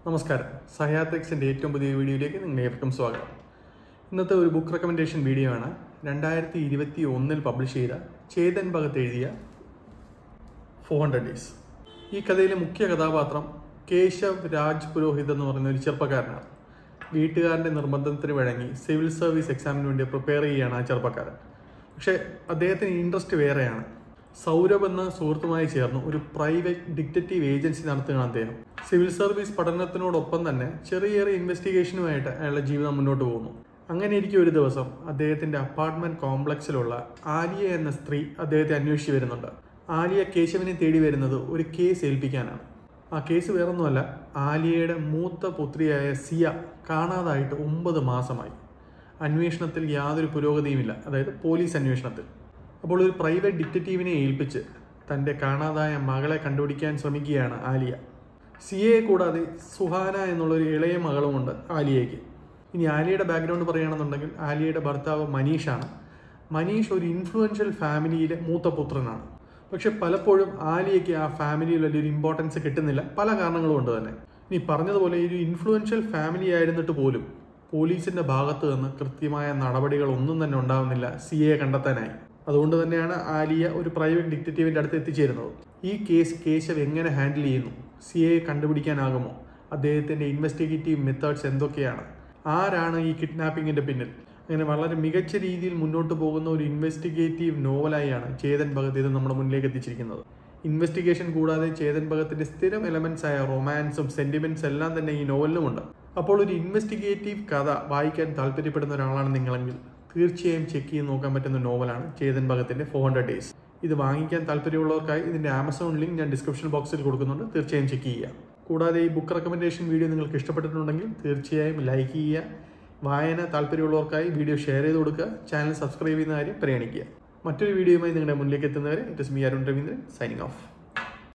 നമസ്കാരം സഹയാത്രിക്സിൻ്റെ ഏറ്റവും പുതിയ വീഡിയോയിലേക്ക് നിങ്ങൾ ഏവർക്കും സ്വാഗതം ഇന്നത്തെ ഒരു ബുക്ക് റെക്കമെൻഡേഷൻ വീഡിയോ ആണ് രണ്ടായിരത്തി ഇരുപത്തി ഒന്നിൽ പബ്ലിഷ് ചെയ്ത ചേതൻ ഭഗത് എഴുതിയ ഫോർ ഹൺഡ്രഡ് ഡേയ്സ് ഈ കഥയിലെ മുഖ്യ കഥാപാത്രം കേശവ് രാജ് പുരോഹിത് എന്ന് പറയുന്ന ഒരു ചെറുപ്പക്കാരനാണ് വീട്ടുകാരൻ്റെ നിർബന്ധത്തിന് വഴങ്ങി സിവിൽ സർവീസ് എക്സാമിന് വേണ്ടി പ്രിപ്പയർ ചെയ്യുകയാണ് ആ ചെറുപ്പക്കാരൻ പക്ഷേ അദ്ദേഹത്തിന് ഇൻട്രസ്റ്റ് വേറെയാണ് സൗരഭ് എന്ന സുഹൃത്തുമായി ചേർന്ന് ഒരു പ്രൈവറ്റ് ഡിറ്റക്റ്റീവ് ഏജൻസി നടത്തുകയാണ് അദ്ദേഹം സിവിൽ സർവീസ് പഠനത്തിനോടൊപ്പം തന്നെ ചെറിയ ചെറിയ ഇൻവെസ്റ്റിഗേഷനുമായിട്ട് അയാളുടെ ജീവിതം മുന്നോട്ട് പോകുന്നു അങ്ങനെ ഇരിക്കും ഒരു ദിവസം അദ്ദേഹത്തിന്റെ അപ്പാർട്ട്മെന്റ് കോംപ്ലക്സിലുള്ള ആലിയ എന്ന സ്ത്രീ അദ്ദേഹത്തെ അന്വേഷിച്ച് വരുന്നുണ്ട് ആലിയ കേശവിനെ തേടി വരുന്നത് ഒരു കേസ് ഏൽപ്പിക്കാനാണ് ആ കേസ് വേറൊന്നുമല്ല ആലിയയുടെ മൂത്ത പുത്രിയായ സിയ കാണാതായിട്ട് ഒമ്പത് മാസമായി അന്വേഷണത്തിൽ യാതൊരു പുരോഗതിയുമില്ല അതായത് പോലീസ് അന്വേഷണത്തിൽ അപ്പോൾ ഒരു പ്രൈവറ്റ് ഡിറ്റക്റ്റീവിനെ ഏൽപ്പിച്ച് തൻ്റെ കാണാതായ മകളെ കണ്ടുപിടിക്കാൻ ശ്രമിക്കുകയാണ് ആലിയ സിയയെ കൂടാതെ സുഹാന എന്നുള്ളൊരു ഇളയ മകളുമുണ്ട് ആലിയയ്ക്ക് ഇനി ആലിയയുടെ ബാക്ക്ഗ്രൗണ്ട് പറയുകയാണെന്നുണ്ടെങ്കിൽ ആലിയയുടെ ഭർത്താവ് മനീഷാണ് മനീഷ് ഒരു ഇൻഫ്ലുവൻഷ്യൽ ഫാമിലിയിലെ മൂത്ത പുത്രനാണ് പക്ഷെ പലപ്പോഴും ആലിയയ്ക്ക് ആ ഫാമിലിയിൽ വലിയൊരു ഇമ്പോർട്ടൻസ് കിട്ടുന്നില്ല പല കാരണങ്ങളും കൊണ്ട് തന്നെ ഇനി പറഞ്ഞതുപോലെ ഈ ഒരു ഇൻഫ്ലുവൻഷ്യൽ ഫാമിലി ആയിരുന്നിട്ട് പോലും പോലീസിന്റെ ഭാഗത്ത് നിന്ന് കൃത്യമായ നടപടികൾ ഒന്നും തന്നെ ഉണ്ടാവുന്നില്ല സി എ കണ്ടെത്താനായി അതുകൊണ്ട് തന്നെയാണ് ആലിയ ഒരു പ്രൈവറ്റ് ഡിറ്റക്റ്റീവിന്റെ അടുത്ത് എത്തിച്ചേരുന്നത് ഈ കേസ് കേശവ് എങ്ങനെ ഹാൻഡിൽ ചെയ്യുന്നു സി എ കണ്ടുപിടിക്കാനാകുമോ അദ്ദേഹത്തിന്റെ ഇൻവെസ്റ്റിഗേറ്റീവ് മെത്തേഡ്സ് എന്തൊക്കെയാണ് ആരാണ് ഈ കിഡ്നാപ്പിങ്ങിന്റെ പിന്നിൽ അങ്ങനെ വളരെ മികച്ച രീതിയിൽ മുന്നോട്ട് പോകുന്ന ഒരു ഇൻവെസ്റ്റിഗേറ്റീവ് നോവലായാണ് ചേതൻ ഭഗത് ഇത് നമ്മുടെ മുന്നിലേക്ക് എത്തിച്ചിരിക്കുന്നത് ഇൻവെസ്റ്റിഗേഷൻ കൂടാതെ ചേതൻ ഭഗത്തിന്റെ സ്ഥിരം എലമെന്റ്സ് ആയ റൊമാൻസും സെന്റിമെന്റ്സ് എല്ലാം തന്നെ ഈ നോവലിലുമുണ്ട് അപ്പോൾ ഒരു ഇൻവെസ്റ്റിഗേറ്റീവ് കഥ വായിക്കാൻ താല്പര്യപ്പെടുന്ന ഒരാളാണ് നിങ്ങളെങ്കിൽ തീർച്ചയായും ചെക്ക് ചെയ്ത് നോക്കാൻ പറ്റുന്ന നോവലാണ് ചേതൻ ഭഗത്തിന്റെ ഫോർ ഹൺഡ്രഡ് ഡേയ്സ് ഇത് വാങ്ങിക്കാൻ താല്പര്യമുള്ളവർക്കായി ഇതിന്റെ ആമസോൺ ലിങ്ക് ഞാൻ ഡിസ്ക്രിപ്ഷൻ ബോക്സിൽ കൊടുക്കുന്നുണ്ട് തീർച്ചയായും ചെക്ക് ചെയ്യുക കൂടാതെ ഈ ബുക്ക് റെക്കമെൻഡേഷൻ വീഡിയോ നിങ്ങൾക്ക് ഇഷ്ടപ്പെട്ടിട്ടുണ്ടെങ്കിൽ തീർച്ചയായും ലൈക്ക് ചെയ്യുക വായന താല്പര്യമുള്ളവർക്കായി വീഡിയോ ഷെയർ ചെയ്ത് കൊടുക്കുക ചാനൽ സബ്സ്ക്രൈബ് ചെയ്യുന്ന കാര്യം പരിഗണിക്കുക മറ്റൊരു വീഡിയോയുമായി നിങ്ങളുടെ മുന്നിലേക്ക് എത്തുന്നവരെ it is me Arun Raveendran signing of